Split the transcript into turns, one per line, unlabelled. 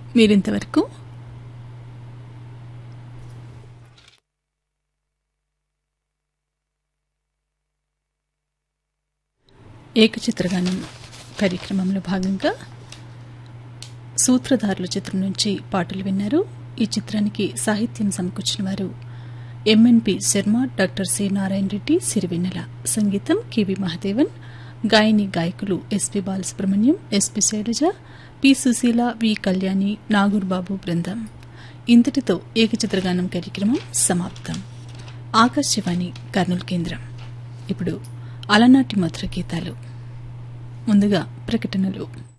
మీరింతవరకు ఏకచిత్రగానం కార్యక్రమంలో భాగంగా సూత్రధారుల చిత్రం నుంచి పాటలు విన్నారు ఈ చిత్రానికి సాహిత్యం సమకూర్చిన వారు MNP Sharma doctor C Narayana Reddy Sirivennela సంగీతం కెవి మహదేవన్ గాయని గాయకులు SP Balasubrahmanyam SP Shailaja P Susheela వి కళ్యాణి నాగూర్బాబు బృందం ఇంతటితో ఏకచిత్రగానం కార్యక్రమం సమాప్తం ఆకాశవాణి కర్నూలు కేంద్రం ఇప్పుడు అలనాటి మధుర గీతాలు ముందుగా ప్రకటనలు